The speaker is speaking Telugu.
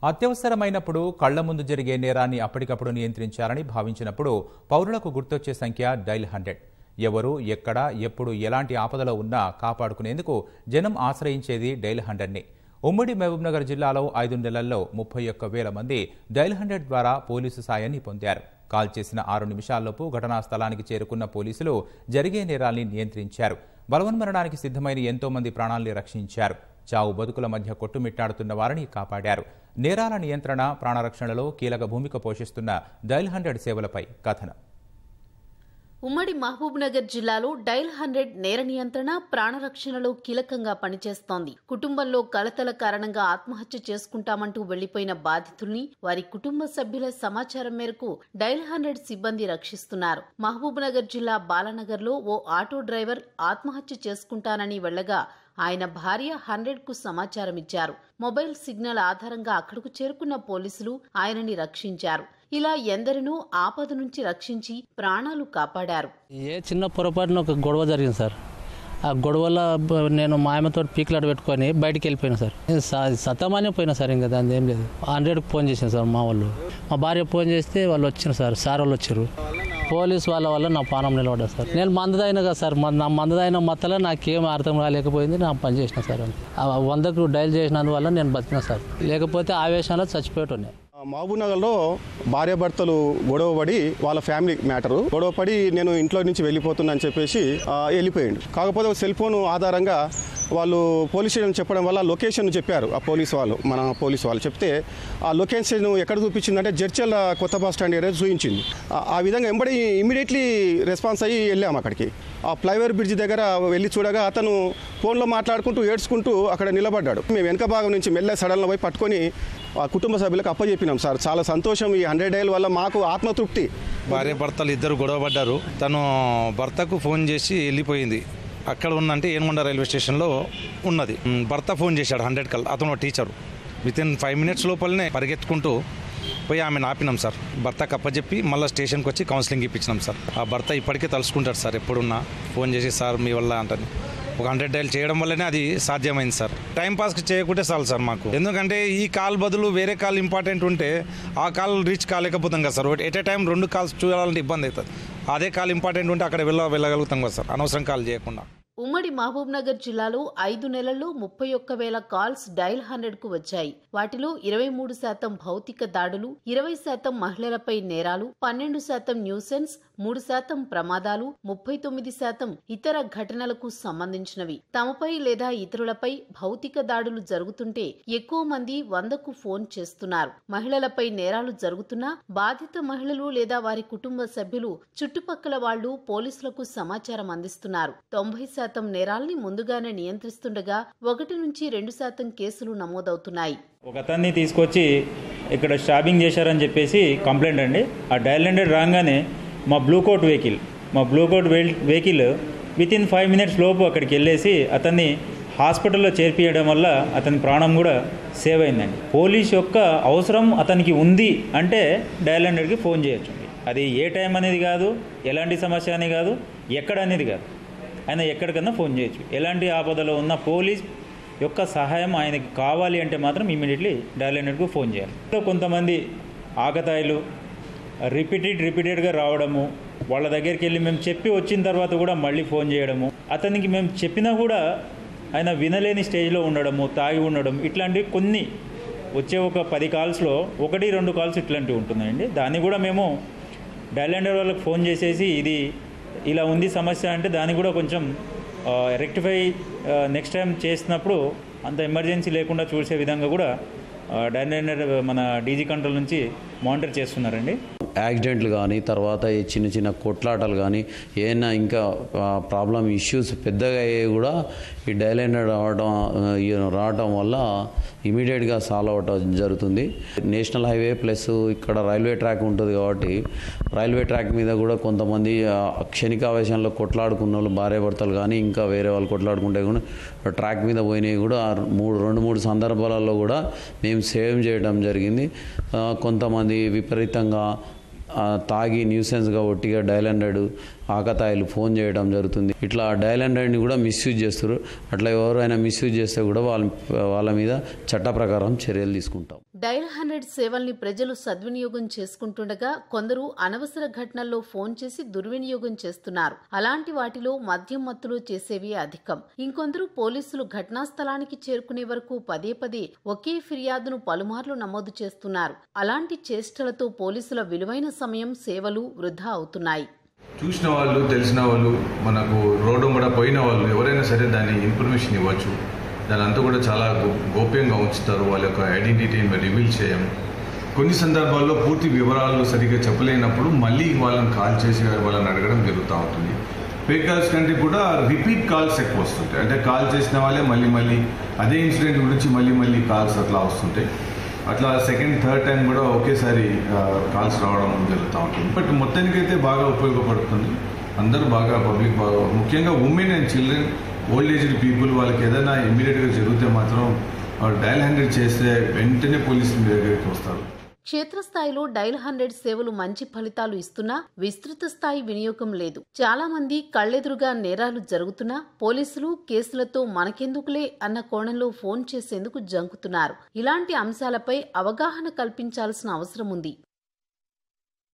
అత్యవసరమైనప్పుడు కళ్ల ముందు జరిగే నేరాన్ని అప్పటికప్పుడు నియంత్రించాలని భావించినప్పుడు పౌరులకు గుర్తొచ్చే సంఖ్య డైల్ హండ్రెడ్ ఎవరు ఎక్కడ ఎప్పుడు ఎలాంటి ఆపదలో ఉన్నా కాపాడుకునేందుకు జనం ఆశ్రయించేది డైల్ హండ్రెడ్ని ఉమ్మడి మహబూబ్నగర్ జిల్లాలో ఐదు నెలల్లో ముప్పై ఒక్క వేల మంది డైల్ హండ్రెడ్ ద్వారా పోలీసు సాయాన్ని పొందారు కాల్ చేసిన ఆరు నిమిషాల్లోపు ఘటనా స్థలానికి చేరుకున్న పోలీసులు జరిగే నేరాల్ని నియంత్రించారు బలవన్మరణానికి సిద్ధమైన ఎంతో మంది ప్రాణాల్ని రక్షించారు చావు బతుకుల మధ్య కొట్టుమిట్టాడుతున్న వారిని కాపాడారు నేరాల నియంత్రణ ప్రాణరక్షణలో కీలక భూమిక పోషిస్తున్న డైల్ హండ్రెడ్ సేవలపై కథనం ఉమ్మడి మహబూబ్ నగర్ జిల్లాలో డైల్ హండ్రెడ్ నేర నియంత్రణ ప్రాణరక్షణలో కీలకంగా పనిచేస్తోంది కుటుంబంలో కలతల కారణంగా ఆత్మహత్య చేసుకుంటామంటూ వెళ్లిపోయిన బాధితుల్ని వారి కుటుంబ సభ్యుల సమాచారం మేరకు డైల్ హండ్రెడ్ సిబ్బంది రక్షిస్తున్నారు మహబూబ్ నగర్ జిల్లా బాలానగర్ లో ఓ ఆటో డ్రైవర్ ఆత్మహత్య చేసుకుంటానని వెళ్లగా ఆయన భార్య హండ్రెడ్ కు సమాచారం ఇచ్చారు మొబైల్ సిగ్నల్ ఆధారంగా అక్కడకు చేరుకున్న పోలీసులు ఆయనని రక్షించారు ఇలా ఎందరినో ఆపద నుంచి రక్షించి ప్రాణాలు కాపాడారు ఏ చిన్న పొరపాటున ఒక గొడవ జరిగింది సార్ ఆ గొడవలో బ- నేను మా ఆయనతో పీకులాట పెట్టుకొని బయటికి వెళ్ళిపోయినా సార్ నేను స- సతమానే పోయినా సార్ ఇంకా దాని ఏం లేదు హండ్రెడ్కి ఫోన్ చేశాను సార్ మా వాళ్ళు మా భార్య ఫోన్ చేస్తే వాళ్ళు వచ్చినారు సార్ సార్ వాళ్ళు వచ్చారు పోలీస్ వాళ్ళ వల్ల నా పానం నిలబడ్డా సార్ నేను మందదైన కదా సార్ మన- నా మందదైన మత్తలో నాకేం అర్థం కాలేకపోయింది నా పని చేసిన సార్ ఆ వందకు డైల్ చేసినందువల్ల నేను బతికిన సార్ లేకపోతే ఆవేశంలో చచ్చిపోయేటోనే మహబూబ్నగర్లో భార్యాభర్తలు గొడవపడి వాళ్ళ ఫ్యామిలీ మ్యాటరు గొడవపడి నేను ఇంట్లో నుంచి వెళ్ళిపోతున్నా అని చెప్పేసి ఆ, వెళ్ళిపోయిండు కాకపోతే ఒక సెల్ ఫోన్ ఆధారంగా వాళ్ళు పోలీస్ స్టేషన్ చెప్పడం వల్ల లొకేషన్ చెప్పారు ఆ పోలీస్ వాళ్ళు మన పోలీస్ వాళ్ళు చెప్తే ఆ లొకేషన్ ఎక్కడ చూపించిందంటే జడ్చల్ కొత్త బస్ స్టాండ్ ఏరియా చూపించింది ఆ- ఆ విధంగా ఎంబడి ఇమీడియట్లీ రెస్పాన్స్ అయ్యి వెళ్ళాము అక్కడికి ఆ ఫ్లైఓవర్ బ్రిడ్జ్ దగ్గర వెళ్ళి చూడగా అతను ఫోన్లో మాట్లాడుకుంటూ ఏడ్చుకుంటూ అక్కడ నిలబడ్డాడు మేము వెనక భాగం నుంచి మెల్ల సడన్లో పోయి పట్టుకొని ఆ కుటుంబ సభ్యులకు అప్పచెప్పినాం సార్ చాలా సంతోషం ఈ హండ్రెడ్ డైల్ వల్ల మాకు ఆత్మతృప్తి భార్య భర్తలు ఇద్దరు గొడవ పడ్డారు తను భర్తకు ఫోన్ చేసి వెళ్ళిపోయింది అక్కడ ఉందంటే ఏనుగొండ రైల్వే స్టేషన్లో ఉన్నది ఉమ్, భర్త ఫోన్ చేశాడు హండ్రెడ్ కల్ అతను ఒక teacher within five minutes లోపలనే పరిగెత్తుకుంటూ పోయి ఆమెను ఆపినాం సార్ భర్తకు అప్పచెప్పి మళ్ళీ స్టేషన్కి వచ్చి కౌన్సిలింగ్ ఇప్పించినాం సార్ ఆ భర్త ఇప్పటికే తలుసుకుంటాడు సార్ ఎప్పుడున్నా ఫోన్ చేసి సార్ మీ వల్ల అంటని ఒక హండ్రెడ్ డైల్ చేయడం వల్లనే అది సాధ్యమైంది సార్ టైం పాస్కి చేయకుంటే చాలు సార్ మాకు ఎందుకంటే ఈ కాల్ బదులు వేరే కాల్ ఇంపార్టెంట్ ఉంటే ఆ కాల్ రీచ్ కాలేకపోతాం కదా సార్ ఎట్ ఏ టైం రెండు కాల్స్ చూడాలంటే ఇబ్బంది అవుతుంది అదే కాల్ ఇంపార్టెంట్ ఉంటే అక్కడ వెళ్ళ వెళ్ళగలుగుతాం కదా సార్ అనవసరం కాల్ చేయకుండా ఉమ్మడి మహబూబ్ నగర్ జిల్లాలో ఐదు నెలల్లో ముప్పై ఒక్క వేల కాల్స్ డైల్ హండ్రెడ్ కు వచ్చాయి వాటిలో ఇరవై మూడు శాతం భౌతిక దాడులు ఇరవై శాతం మహిళలపై నేరాలు పన్నెండు శాతం న్యూసెన్స్ మూడు శాతం ప్రమాదాలు ముప్పై తొమ్మిది శాతం ఇతర ఘటనలకు సంబంధించినవి తమపై లేదా ఇతరులపై భౌతిక దాడులు జరుగుతుంటే ఎక్కువ మంది వందకు ఫోన్ చేస్తున్నారు మహిళలపై నేరాలు జరుగుతున్నా బాధిత మహిళలు లేదా వారి కుటుంబ సభ్యులు చుట్టుపక్కల వాళ్లు పోలీసులకు సమాచారం అందిస్తున్నారు తొంభై శాతం నేరాల్ని ముందుగానే నియంత్రిస్తుండగా ఒకటి నుంచి రెండు శాతం కేసులు నమోదవుతున్నాయి ఒక అతన్ని తీసుకొచ్చి ఇక్కడ స్టాబింగ్ చేశారని చెప్పేసి కంప్లైంట్ అండి ఆ డయల్ హండ్రెడ్ రాగానే మా బ్లూ కోట్ వెహికల్ మా blue coat vehicle within five minutes లోపు అక్కడికి వెళ్ళేసి అతన్ని హాస్పిటల్లో చేర్పియడం వల్ల అతని ప్రాణం కూడా సేవ్ అయిందండి పోలీస్ యొక్క అవసరం అతనికి ఉంది అంటే డయల్ హండ్రెడ్కి ఫోన్ చేయొచ్చు అది ఏ టైం అనేది కాదు ఎలాంటి సమస్య అని కాదు ఎక్కడ అనేది కాదు ఆయన ఎక్కడికన్నా ఫోన్ చేయొచ్చు ఎలాంటి ఆపదలో ఉన్న పోలీస్ యొక్క సహాయం ఆయనకి కావాలి అంటే మాత్రం ఇమీడియట్లీ డయల్ హండ్రెడ్కు ఫోన్ చేయాలి ఇందులో కొంతమంది ఆకతాయిలు రిపీటెడ్ రిపీటెడ్గా రావడము వాళ్ళ దగ్గరికి వెళ్ళి మేము చెప్పి వచ్చిన తర్వాత కూడా మళ్ళీ ఫోన్ చేయడము అతనికి మేము చెప్పినా కూడా ఆయన వినలేని స్టేజ్లో ఉండడము తాగి ఉండడం ఇట్లాంటివి కొన్ని వచ్చే ఒక పది కాల్స్లో ఒకటి రెండు కాల్స్ ఇట్లాంటివి ఉంటున్నాయండి దాన్ని కూడా మేము డయల్ హండ్రెడ్ వాళ్ళకి ఫోన్ చేసేసి ఇది ఇలా ఉంది సమస్య అంటే దాన్ని కూడా కొంచెం రెక్టిఫై నెక్స్ట్ టైం చేసినప్పుడు అంత ఎమర్జెన్సీ లేకుండా చూసే విధంగా కూడా డయల్ హండ్రెడ్ మన డీజీ కంట్రోల్ నుంచి మానిటర్ చేస్తున్నారండి యాక్సిడెంట్లు కానీ తర్వాత ఈ చిన్న చిన్న కొట్లాటలు కానీ ఏమైనా ఇంకా ప్రాబ్లం ఇష్యూస్ పెద్దగా అయ్యాయి కూడా ఈ డైలైన్ రావడం ఆ, ఈ రావడం వల్ల ఇమీడియట్గా సాల్వ్ అవటం జరుగుతుంది నేషనల్ హైవే ప్లస్ ఇక్కడ రైల్వే ట్రాక్ ఉంటుంది కాబట్టి రైల్వే ట్రాక్ మీద కూడా కొంతమంది ఆ, క్షణికావేశంలో కొట్లాడుకున్న వాళ్ళు భార్యాభర్తలు కానీ ఇంకా వేరే వాళ్ళు కొట్లాడుకుంటే కూడా ట్రాక్ మీద పోయినవి కూడా ఆ మూడు రెండు మూడు సందర్భాలలో కూడా మేము సేవ్ చేయడం జరిగింది ఆ, కొంతమంది విపరీతంగా ఆ, తాగి న్యూసెన్స్గా ఒట్టిగా డయల్ హండ్రెడ్ ఆకతాయిలు ఫోన్ చేయడం జరుగుతుంది ఇట్లా డయల్ హండ్రెడ్ని కూడా మిస్యూజ్ చేస్తారు అట్లా ఎవరైనా మిస్యూజ్ చేస్తే కూడా వాళ్ళ వాళ్ళ మీద చట్ట ప్రకారం చర్యలు తీసుకుంటాం డైల్ హండ్రెడ్ సేవల్ని ప్రజలు సద్వినియోగం చేసుకుంటుండగా కొందరు అనవసర ఘటనల్లో ఫోన్ చేసి దుర్వినియోగం చేస్తున్నారు అలాంటి వాటిలో మద్యం మత్తులో చేసేవి అధికం ఇంకొందరు పోలీసులు ఘటనా స్థలానికి చేరుకునే వరకు పదే పదే ఒకే ఫిర్యాదును పలుమార్లు నమోదు చేస్తున్నారు అలాంటి చేష్టలతో పోలీసుల విలువైన సమయం సేవలు వృధా అవుతున్నాయి చూసిన వాళ్ళు తెలిసిన వాళ్ళు మనకు రోడ్డు కూడా పోయిన వాళ్ళు ఎవరైనా సరే దాన్ని ఇన్ఫర్మేషన్ ఇవ్వచ్చు దాని అంతా కూడా చాలా గో- గోప్యంగా ఉంచుతారు వాళ్ళ యొక్క ఐడెంటిటీని రివీల్ చేయం కొన్ని సందర్భాల్లో పూర్తి వివరాలు సరిగ్గా చెప్పలేనప్పుడు మళ్ళీ వాళ్ళని కాల్ చేసి వాళ్ళని అడగడం జరుగుతూ ఉంటుంది ఫేక్ కాల్స్ కంటే కూడా రిపీట్ కాల్స్ ఎక్కువ వస్తుంటాయి అంటే కాల్ చేసిన వాళ్ళే మళ్ళీ మళ్ళీ అదే ఇన్సిడెంట్ గురించి మళ్ళీ మళ్ళీ కాల్స్ అట్లా వస్తుంటాయి అట్లా సెకండ్ థర్డ్ టైం కూడా ఒకేసారి కాల్స్ రావడం జరుగుతూ ఉంటుంది బట్ మొత్తానికైతే బాగా ఉపయోగపడుతుంది అందరూ బాగా పబ్లిక్ బాగా ముఖ్యంగా women and children old aged people వాళ్ళకి ఏదైనా ఇమీడియట్గా జరిగితే మాత్రం డయల్ హండ్రెడ్ చేస్తే వెంటనే పోలీసుల దగ్గరికి వస్తారు క్షేత్రస్థాయిలో డైల్ హండ్రెడ్ సేవలు మంచి ఫలితాలు ఇస్తున్నా విస్తృత స్థాయి వినియోగం లేదు చాలా మంది కళ్ళెదురుగా నేరాలు జరుగుతున్నా పోలీసులు కేసులతో మనకెందుకులే అన్న కోణంలో ఫోన్ చేసేందుకు జంకుతున్నారు ఇలాంటి అంశాలపై అవగాహన కల్పించాల్సిన అవసరం ఉంది